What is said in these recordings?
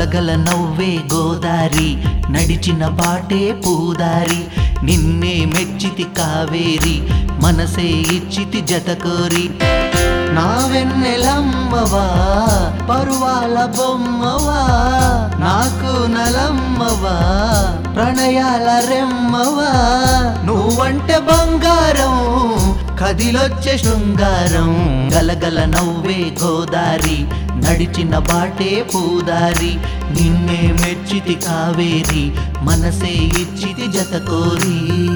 గలగల నవ్వే గోదారి నడిచిన బాటే పూదారి నిన్నే మెచ్చితి కావేరి మనసే ఇచ్చితి జతకోరి నా వెన్నెలమ్మవా పరువాల బొమ్మవా నాకు నలమ్మవా ప్రణయాల రెమ్మవా నువ్వంటే బంగారం కదిలొచ్చే శృంగారం గలగల నవ్వే గోదారి నడిచిన బాటే పూదారి నిన్నే మెచ్చితి కావేరి మనసే ఇచ్చితి జతకోరి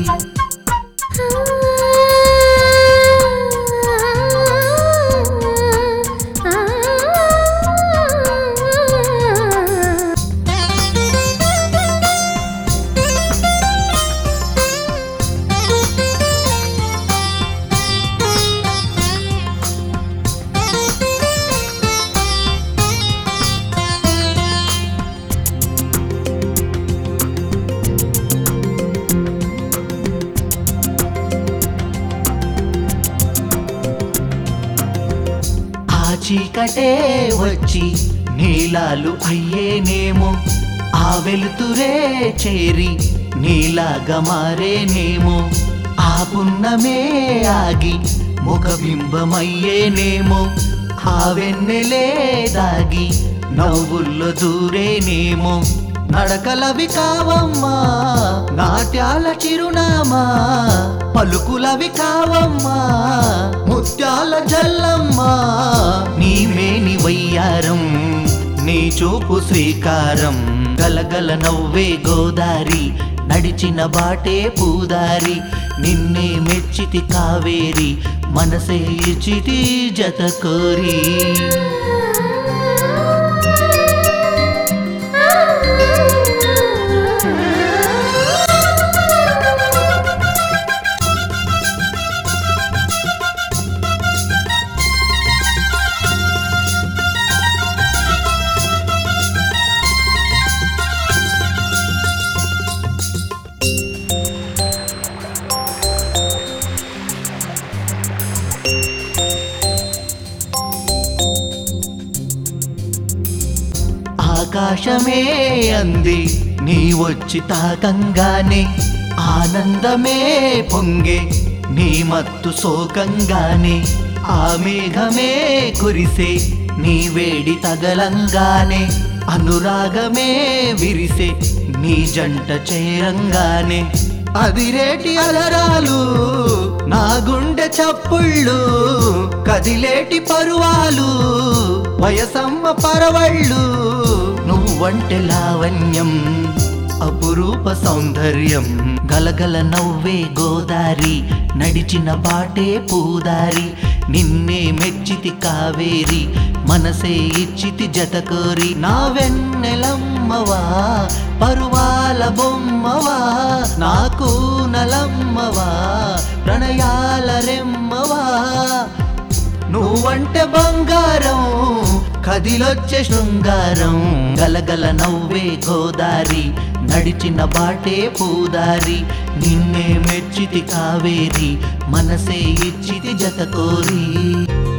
ఆ చీకటే వచ్చి నీలాలు అయ్యేనేమో ఆ వెలుతురే చేరి నీలాగా మారేనేమో ఆ పున్నమే ఆగి ముఖబింబమయ్యేనేమో ఆ వెన్నెలే దాగి నవ్వుల్లో దూరేనేమో నడకలవి కావమ్మా నాట్యాల చిరునామా పలుకులవి కావమ్మా ముత్యాల జల్లమ్మా నీ మేని వయ్యారం నీ చూపు శ్రీకారం గలగల నవ్వే గోదారి నడిచిన బాటే పూదారి నిన్నే మెచ్చితి కావేరి మనసే ఇచ్చితి జత కోరి ఆకాశమే అంది నీ వచ్చి తాకంగానే ఆనందమే పొంగే నీ మత్తు శోకంగానే ఆ మేఘమే కురిసే నీ వేడి తగలంగానే అనురాగమే విరిసే నీ జంట చేరంగానే అదిరేటి అలరాలు నా గుండె చప్పుళ్ళు కదిలేటి పరువాలు వయసమ్మ పరవళ్ళు నువ్వంటే లావణ్యం అపురూప సౌందర్యం గలగల నవ్వే గోదారి నడిచిన బాటే పూదారి నిన్నే మెచ్చితి కావేరి మనసే ఇచ్చితి జతకోరి నా వెన్నెలమ్మవా పరువాల బొమ్మవా నాకు నలమ్మవా ప్రణయాల రెమ్మవా నువ్వంటే బంగారం కదిలొచ్చే శృంగారం గలగల నవ్వే గోదారి నడిచిన బాటే పూదారి నిన్నే మెచ్చితి కావేరి మనసే ఇచ్చితి జత కోరి